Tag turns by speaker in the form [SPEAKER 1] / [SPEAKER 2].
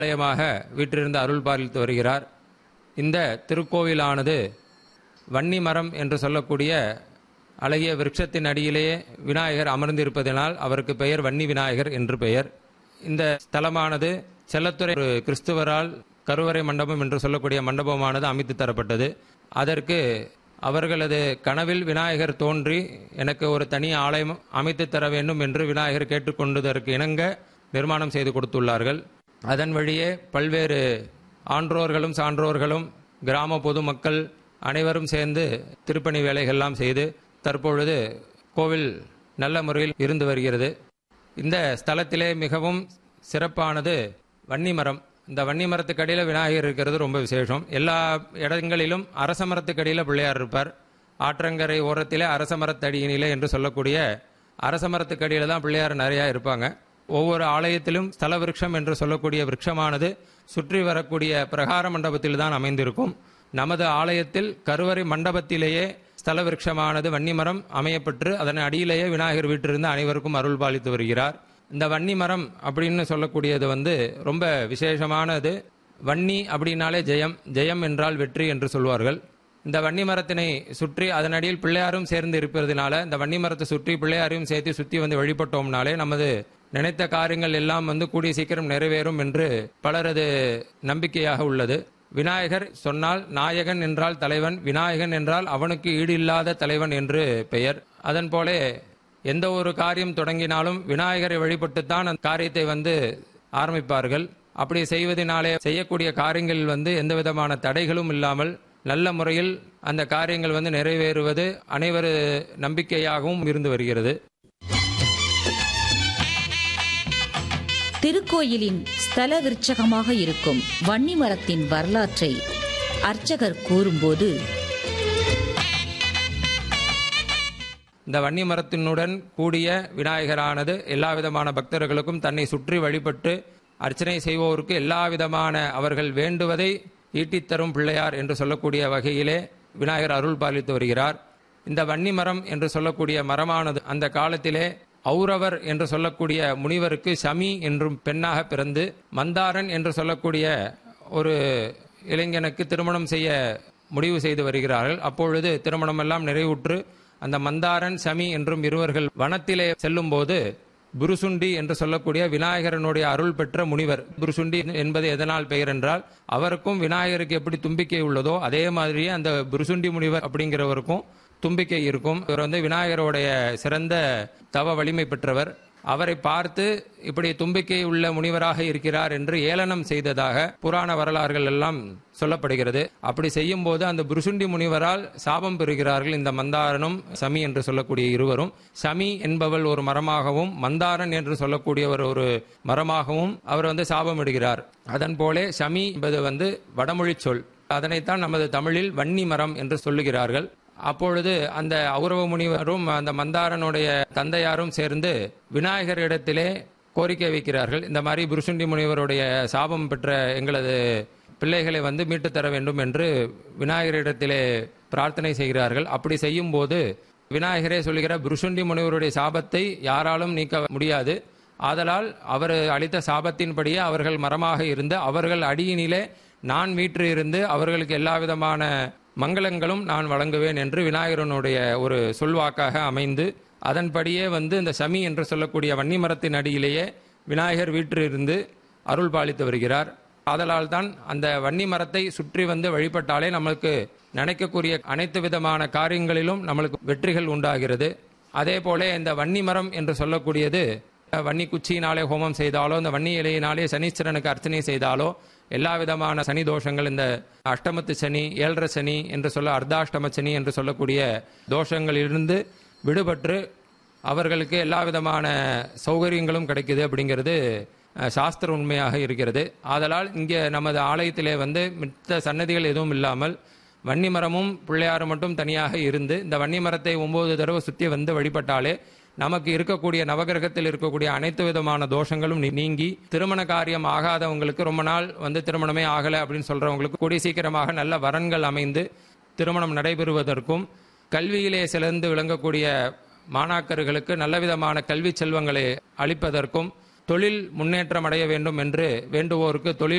[SPEAKER 1] ஆலயமாக வீற்றிருந்து அருள் பாலித்து வருகிறார் இந்த திருக்கோவிலானது வன்னி மரம் என்று சொல்லக்கூடிய அழகிய விருட்சத்தின் அடியிலேயே விநாயகர் அமர்ந்திருப்பதனால் அவருக்கு பெயர் வன்னி விநாயகர் என்று பெயர் இந்த ஸ்தலமானது செல்லத்துறை ஒரு கிறிஸ்துவரால் கருவறை மண்டபம் என்று சொல்லக்கூடிய மண்டபமானது அமைத்து தரப்பட்டது அதற்கு அவர்களது கனவில் விநாயகர் தோன்றி எனக்கு ஒரு தனி ஆலயம் அமைத்து தர வேண்டும் என்று விநாயகர் கேட்டுக்கொண்டதற்கு இணங்க நிர்மாணம் செய்து கொடுத்துள்ளார்கள் அதன் வழியே பல்வேறு ஆன்றோர்களும் சான்றோர்களும் கிராம பொதுமக்கள் அனைவரும் சேர்ந்து திருப்பணி வேலைகள்லாம் செய்து தற்பொழுது கோவில் நல்ல முறையில் இருந்து வருகிறது இந்த ஸ்தலத்திலே மிகவும் சிறப்பானது வன்னி மரம் இந்த வன்னி மரத்துக்கடியில் விநாயகர் இருக்கிறது ரொம்ப விசேஷம் எல்லா இடங்களிலும் அரச மரத்துக்கடியில் பிள்ளையார் இருப்பார் ஆற்றங்கரை ஓரத்திலே அரச மரத்தடியினிலே என்று சொல்லக்கூடிய அரச மரத்துக்கடியில் தான் பிள்ளையார் நிறையா இருப்பாங்க ஒவ்வொரு ஆலயத்திலும் ஸ்தல விருட்சம் என்று சொல்லக்கூடிய விருட்சமானது சுற்றி வரக்கூடிய பிரகார மண்டபத்தில் தான் அமைந்திருக்கும் நமது ஆலயத்தில் கருவறை மண்டபத்திலேயே ஸ்தல விருட்சமானது வன்னிமரம் அமையப்பட்டு அதன் அடியிலேயே விநாயகர் வீட்டிலிருந்து அனைவருக்கும் அருள் பாலித்து வருகிறார் இந்த வன்னி மரம் அப்படின்னு சொல்லக்கூடியது வந்து ரொம்ப விசேஷமானது வன்னி அப்படின்னாலே ஜெயம் ஜெயம் என்றால் வெற்றி என்று சொல்வார்கள் இந்த வன்னி மரத்தினை சுற்றி அதன் அடியில் பிள்ளையாரும் சேர்ந்து இருப்பதனால இந்த வன்னி மரத்தை சுற்றி பிள்ளையாரையும் சேர்த்து சுற்றி வந்து வழிபட்டோம்னாலே நமது நினைத்த காரியங்கள் எல்லாம் வந்து கூடிய சீக்கிரம் நிறைவேறும் என்று பலரது நம்பிக்கையாக உள்ளது விநாயகர் சொன்னால் நாயகன் என்றால் தலைவன் விநாயகன் என்றால் அவனுக்கு ஈடு இல்லாத தலைவன் என்று பெயர் அதன் போலே எந்த ஒரு காரியம் தொடங்கினாலும் விநாயகரை வழிபட்டுத்தான் அந்த காரியத்தை வந்து ஆரம்பிப்பார்கள் அப்படி செய்வதனாலே செய்யக்கூடிய காரியங்கள் வந்து எந்த விதமான தடைகளும் இல்லாமல் நல்ல முறையில் அந்த காரியங்கள் வந்து நிறைவேறுவது அனைவரு நம்பிக்கையாகவும் இருந்து வருகிறது
[SPEAKER 2] திருக்கோயிலின் ஸ்தல விருட்சகமாக இருக்கும் வன்னி மரத்தின் வரலாற்றை அர்ச்சகர் கூறும்போது
[SPEAKER 1] இந்த வன்னி மரத்தினுடன் கூடிய விநாயகரானது எல்லா விதமான பக்தர்களுக்கும் தன்னை சுற்றி வழிபட்டு அர்ச்சனை செய்வோருக்கு எல்லா விதமான அவர்கள் வேண்டுவதை ஈட்டித்தரும் பிள்ளையார் என்று சொல்லக்கூடிய வகையிலே விநாயகர் அருள் பாலித்து வருகிறார் இந்த வன்னி மரம் என்று சொல்லக்கூடிய மரமானது அந்த காலத்திலே ஔரவர் என்று சொல்லக்கூடிய முனிவருக்கு சமி என்றும் பெண்ணாக பிறந்து மந்தாரன் என்று சொல்லக்கூடிய ஒரு இளைஞனுக்கு திருமணம் செய்ய முடிவு செய்து வருகிறார்கள் அப்பொழுது திருமணமெல்லாம் நிறைவுற்று அந்த மந்தாரன் சமி என்றும் இருவர்கள் வனத்திலே செல்லும்போது புருசுண்டி என்று சொல்லக்கூடிய விநாயகரனுடைய அருள் பெற்ற முனிவர் புருசுண்டி என்பது எதனால் பெயர் என்றால் அவருக்கும் விநாயகருக்கு எப்படி தும்பிக்கை உள்ளதோ அதே மாதிரியே அந்த புருசுண்டி முனிவர் அப்படிங்கிறவருக்கும் தும்பிக்கை இருக்கும் இவர் வந்து விநாயகருடைய சிறந்த தவ வலிமை பெற்றவர் அவரை பார்த்து இப்படி தும்பிக்கை உள்ள முனிவராக இருக்கிறார் என்று ஏளனம் செய்ததாக புராண வரலாறுகள் எல்லாம் சொல்லப்படுகிறது அப்படி செய்யும் போது அந்த புருசுண்டி முனிவரால் சாபம் பெறுகிறார்கள் இந்த மந்தாரனும் சமி என்று சொல்லக்கூடிய இருவரும் சமி என்பவள் ஒரு மரமாகவும் மந்தாரன் என்று சொல்லக்கூடியவர் ஒரு மரமாகவும் அவர் வந்து சாபம் இடுகிறார் அதன் போலே சமி என்பது வந்து வடமொழி சொல் அதனைத்தான் நமது தமிழில் வன்னி மரம் என்று சொல்லுகிறார்கள் அப்பொழுது அந்த ஔரவ முனிவரும் அந்த மந்தாரனுடைய தந்தையாரும் சேர்ந்து விநாயகரிடத்திலே கோரிக்கை வைக்கிறார்கள் இந்த மாதிரி புருஷுண்டி முனிவருடைய சாபம் பெற்ற எங்களது பிள்ளைகளை வந்து மீட்டு தர வேண்டும் என்று விநாயகரிடத்திலே பிரார்த்தனை செய்கிறார்கள் அப்படி செய்யும் போது விநாயகரே சொல்கிற புருஷுண்டி முனிவருடைய சாபத்தை யாராலும் நீக்க முடியாது ஆதலால் அவர் அளித்த சாபத்தின்படியே அவர்கள் மரமாக இருந்து அவர்கள் அடியினிலே நான் வீற்று இருந்து அவர்களுக்கு எல்லா விதமான மங்களங்களும் நான் வழங்குவேன் என்று விநாயகரனுடைய ஒரு சொல்வாக்காக அமைந்து அதன்படியே வந்து இந்த சமி என்று சொல்லக்கூடிய வன்னி மரத்தின் அடியிலேயே விநாயகர் வீற்று இருந்து அருள் பாலித்து வருகிறார் ஆதலால் தான் அந்த வன்னி மரத்தை சுற்றி வந்து வழிபட்டாலே நம்மளுக்கு நினைக்கக்கூடிய அனைத்து விதமான காரியங்களிலும் நம்மளுக்கு வெற்றிகள் உண்டாகிறது அதே போல இந்த வன்னி மரம் என்று சொல்லக்கூடியது வன்னி குச்சியினாலே ஹோமம் செய்தாலோ இந்த வன்னி இலையினாலே சனீஸ்வரனுக்கு அர்ச்சனை செய்தாலோ எல்லா விதமான சனி தோஷங்கள் இந்த அஷ்டமத்து சனி ஏழரை சனி என்று சொல்ல அர்த்தாஷ்டம சனி என்று சொல்லக்கூடிய தோஷங்களிலிருந்து விடுபட்டு அவர்களுக்கு எல்லா விதமான சௌகரியங்களும் கிடைக்குது அப்படிங்கிறது அஹ், சாஸ்திர உண்மையாக இருக்கிறது ஆதலால் இங்கே நமது ஆலயத்திலே வந்து மித்த சன்னதிகள் எதுவும் இல்லாமல் வன்னி மரமும் பிள்ளையாரும் மட்டும் தனியாக இருந்து இந்த வன்னி மரத்தை ஒன்பது தடவை சுற்றி வந்து வழிபட்டாலே நமக்கு இருக்கக்கூடிய நவகிரகத்தில் இருக்கக்கூடிய அனைத்து விதமான தோஷங்களும் நீ- நீங்கி திருமண காரியம் ஆகாதவங்களுக்கு ரொம்ப நாள் வந்து திருமணமே ஆகலை அப்படின்னு சொல்றவங்களுக்கு கூடிய சீக்கிரமாக நல்ல வரன்கள் அமைந்து திருமணம் நடைபெறுவதற்கும் கல்வியிலே சிறந்து விளங்கக்கூடிய மாணாக்கர்களுக்கு நல்ல விதமான கல்வி செல்வங்களை அளிப்பதற்கும் தொழில் முன்னேற்றம் அடைய வேண்டும் என்று வேண்டுவோருக்கு தொழில்